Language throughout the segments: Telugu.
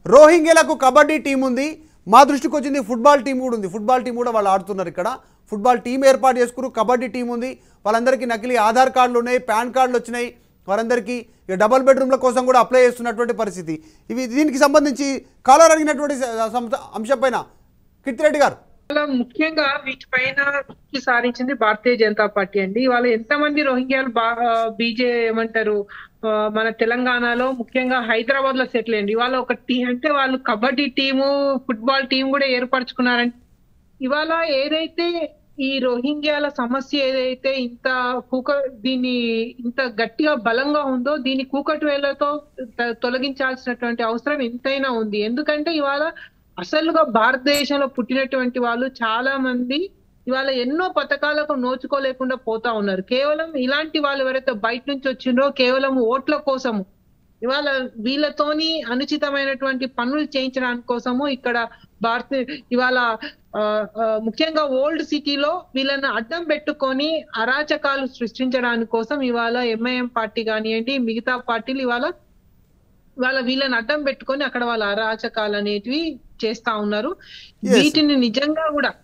రోహింగ్యాలకు కబడ్డీ టీం ఉంది మా దృష్టికి వచ్చింది ఫుట్బాల్ టీం కూడా ఉంది ఫుట్బాల్ టీం కూడా వాళ్ళు ఆడుతున్నారు ఇక్కడ ఫుట్బాల్ టీం ఏర్పాటు చేసుకున్నారు కబడ్డీ టీం ఉంది వాళ్ళందరికీ నకిలీ ఆధార్ కార్డులు ఉన్నాయి పాన్ కార్డులు వచ్చినాయి వారందరికీ ఇక డబల్ బెడ్రూమ్ల కోసం కూడా అప్లై చేస్తున్నటువంటి పరిస్థితి ఇవి దీనికి సంబంధించి కాలర్ అడిగినటువంటి స- సంస్థ- అంశంపైన కిత్తిరెడ్డి గారు చాలా ముఖ్యంగా వీటిపైన దృష్టి సారించింది భారతీయ జనతా పార్టీ అండి ఇవాళ ఎంతమంది రోహింగ్యాలు బాగా బీజే ఏమంటారు ఆ, మన తెలంగాణలో ముఖ్యంగా హైదరాబాద్ లో సెటిల్ అయ్యండి ఇవాళ ఒక టీ అంటే వాళ్ళు కబడ్డీ టీము ఫుట్బాల్ టీం కూడా ఏర్పరచుకున్నారంటే ఇవాళ ఏదైతే ఈ రోహింగ్యాల సమస్య ఏదైతే ఇంత కూక దీన్ని ఇంత గట్టిగా బలంగా ఉందో దీన్ని కూకటి వేలతో త- తొలగించాల్సినటువంటి అవసరం ఎంతైనా ఉంది ఎందుకంటే ఇవాళ అసలుగా భారతదేశంలో పుట్టినటువంటి వాళ్ళు చాలా మంది ఇవాళ ఎన్నో పథకాలకు నోచుకోలేకుండా పోతా ఉన్నారు కేవలం ఇలాంటి వాళ్ళు ఎవరైతే బయట నుంచి వచ్చిండ్రో కేవలం ఓట్ల కోసము ఇవాళ వీళ్ళతోని అనుచితమైనటువంటి పనులు చేయించడానికి కోసము ఇక్కడ భారత ఇవాళ ఆ, ఆ, ముఖ్యంగా ఓల్డ్ సిటీలో వీళ్ళని అడ్డం పెట్టుకొని అరాచకాలు సృష్టించడానికి కోసం ఇవాళ ఎంఐఎం పార్టీ కానివ్వండి మిగతా పార్టీలు ఇవాళ వాళ్ళ వీళ్ళని అడ్డం పెట్టుకొని అక్కడ వాళ్ళ అరాచకాలు అనేటివి చేస్తా ఉన్నారు Yes. వీటిని నిజంగా కూడా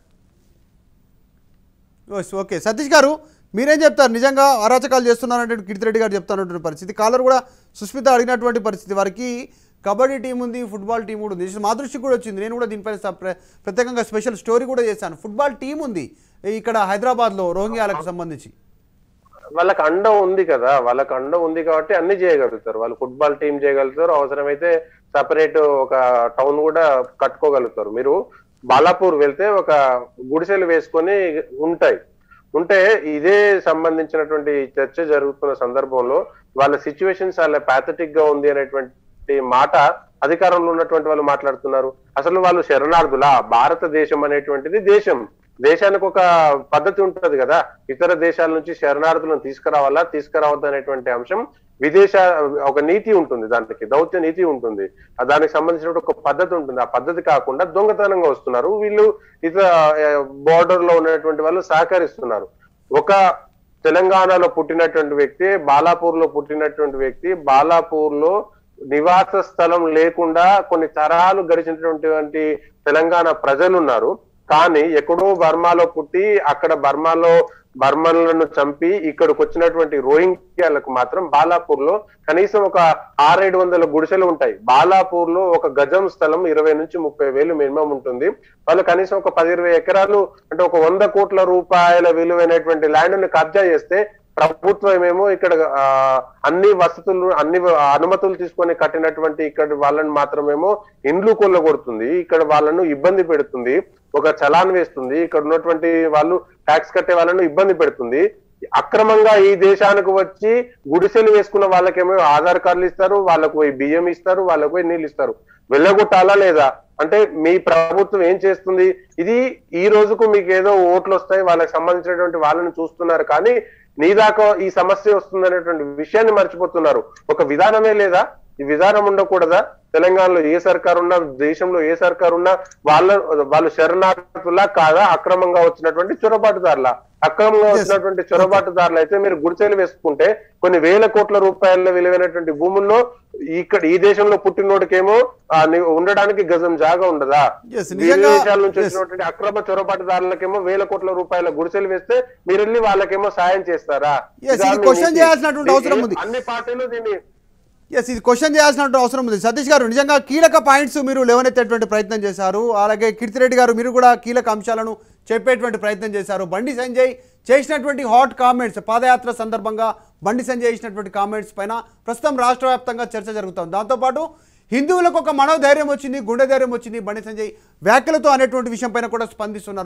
ఓస్, ఓకే సతీష్ గారు మీరేం చెప్తారు నిజంగా అరాచకాలు చేస్తున్నారంటే కిటిరెడ్డి గారు చెప్తున్నటువంటి పరిస్థితి కాలర్ కూడా సుస్మిత అడిగినటువంటి పరిస్థితి వారికి కబడ్డీ టీం ఉంది ఫుట్బాల్ టీం కూడా ఉంది ఇది మా దృష్టికి కూడా వచ్చింది నేను కూడా దీనిపైన స- ప్ర- ప్రత్యేకంగా స్పెషల్ స్టోరీ కూడా చేశాను ఫుట్బాల్ టీం ఉంది ఇక్కడ హైదరాబాద్లో రోహింగ్యాలకు సంబంధించి వాళ్ళకి అండ ఉంది కదా వాళ్ళకి అండ ఉంది కాబట్టి అన్ని చేయగలుగుతారు వాళ్ళు ఫుట్బాల్ టీం చేయగలుగుతారు అవసరమైతే సపరేట్ ఒక టౌన్ కూడా కట్టుకోగలుగుతారు మీరు బాలాపూర్ వెళ్తే ఒక గుడిసెలు వేసుకొని ఉంటాయి ఉంటే ఇదే సంబంధించినటువంటి చర్చ జరుగుతున్న సందర్భంలో వాళ్ళ సిచ్యువేషన్ చాలా ప్యాథటిక్ గా ఉంది అనేటువంటి మాట అధికారంలో ఉన్నటువంటి వాళ్ళు మాట్లాడుతున్నారు అసలు వాళ్ళు శరణార్థులా భారతదేశం అనేటువంటిది దేశం దేశానికి ఒక పద్ధతి ఉంటది కదా ఇతర దేశాల నుంచి శరణార్థులను తీసుకురావాలా తీసుకురావద్దు అనేటువంటి అంశం విదేశ ఒక నీతి ఉంటుంది దానికి దౌత్య నీతి ఉంటుంది ఆ దానికి సంబంధించిన ఒక పద్ధతి ఉంటుంది ఆ పద్ధతి కాకుండా దొంగతనంగా వస్తున్నారు వీళ్ళు ఇతర బోర్డర్ లో ఉన్నటువంటి వాళ్ళు సహకరిస్తున్నారు ఒక తెలంగాణలో పుట్టినటువంటి వ్యక్తి బాలాపూర్ లో పుట్టినటువంటి వ్యక్తి బాలాపూర్ లో నివాస స్థలం లేకుండా కొన్ని తరాలు గడిచినటువంటి తెలంగాణ ప్రజలు ఉన్నారు కానీ ఎక్కడో బర్మాలో పుట్టి అక్కడ బర్మాలో బర్మన్లను చంపి ఇక్కడికి వచ్చినటువంటి రోహింగ్యాలకు మాత్రం బాలాపూర్ లో కనీసం ఒక ఆరేడు వందల గుడిసెలు ఉంటాయి బాలాపూర్ లో ఒక గజం స్థలం ఇరవై నుంచి ముప్పై వేలు మినిమం ఉంటుంది వాళ్ళు కనీసం ఒక పది ఇరవై ఎకరాలు అంటే ఒక వంద కోట్ల రూపాయల విలువైనటువంటి ల్యాండ్ ని కబ్జా చేస్తే ప్రభుత్వం ఏమో ఇక్కడ ఆ, అన్ని వసతులు అన్ని అనుమతులు తీసుకొని కట్టినటువంటి ఇక్కడ వాళ్ళని మాత్రమేమో ఇండ్లు కొల్లగొడుతుంది ఇక్కడ వాళ్ళను ఇబ్బంది పెడుతుంది ఒక చలాన్ వేస్తుంది ఇక్కడ ఉన్నటువంటి వాళ్ళు ట్యాక్స్ కట్టే వాళ్ళను ఇబ్బంది పెడుతుంది అక్రమంగా ఈ దేశానికి వచ్చి గుడిసెలు వేసుకున్న వాళ్ళకేమో ఆధార్ కార్డులు ఇస్తారు వాళ్ళకు పోయి బియ్యం ఇస్తారు వాళ్ళకు పోయి నీళ్ళు ఇస్తారు వెళ్ళగొట్టాలా లేదా అంటే మీ ప్రభుత్వం ఏం చేస్తుంది ఇది ఈ రోజుకు మీకు ఏదో ఓట్లు వస్తాయి వాళ్ళకి సంబంధించినటువంటి వాళ్ళని చూస్తున్నారు కానీ నీ దాకా ఈ సమస్య వస్తుంది అనేటువంటి విషయాన్ని మర్చిపోతున్నారు ఒక విధానమే లేదా ఈ విధానం ఉండకూడదా తెలంగాణలో ఏ సర్కారు ఉన్నా దేశంలో ఏ సర్కారు ఉన్నా వాళ్ళ వాళ్ళు శరణార్థులా కాదా అక్రమంగా వచ్చినటువంటి చొరబాటుదారుల అక్రమంగా వచ్చినటువంటి చొరబాటుదారులు అయితే మీరు గుడిసెలు వేసుకుంటే కొన్ని వేల కోట్ల రూపాయల విలువైనటువంటి భూముల్లో ఇక్కడ ఈ దేశంలో పుట్టినోడికేమో ఆ, ని- ఉండడానికి గజం జాగా ఉండదా Yes, నిజంగా- విదేశాల నుంచి yes. వచ్చినటువంటి అక్రమ చొరబాటుదారులకేమో వేల కోట్ల రూపాయల గుడిసెలు వేస్తే మీరు వెళ్ళి వాళ్ళకేమో సాయం చేస్తారా Yes, ఇదా ఇది మీ question నీతి? చేయాల్సినటువంటి అవసరం ఉంది. అన్ని పార్టీలు దీన్ని ఎస్ ఇది క్వశ్చన్ చేయాల్సిన అవసరం ఉంది సతీష్ గారు నిజంగా కీలక పాయింట్స్ మీరు లేవనెత్తేటువంటి ప్రయత్నం చేశారు అలాగే కీర్తిరెడ్డి గారు మీరు కూడా కీలక అంశాలను చెప్పేటువంటి ప్రయత్నం చేశారు బండి సంజయ్ చేసినటువంటి హాట్ కామెంట్స్ పాదయాత్ర సందర్భంగా బండి సంజయ్ చేసినటువంటి కామెంట్స్ పైన ప్రస్తుతం రాష్ట్ర వ్యాప్తంగా చర్చ జరుగుతుంది దాంతోపాటు హిందువులకు ఒక మనోధైర్యం వచ్చింది గుండె ధైర్యం వచ్చింది బండి సంజయ్ వ్యాఖ్యలతో అనేటువంటి విషయం పైన కూడా స్పందిస్తున్నారు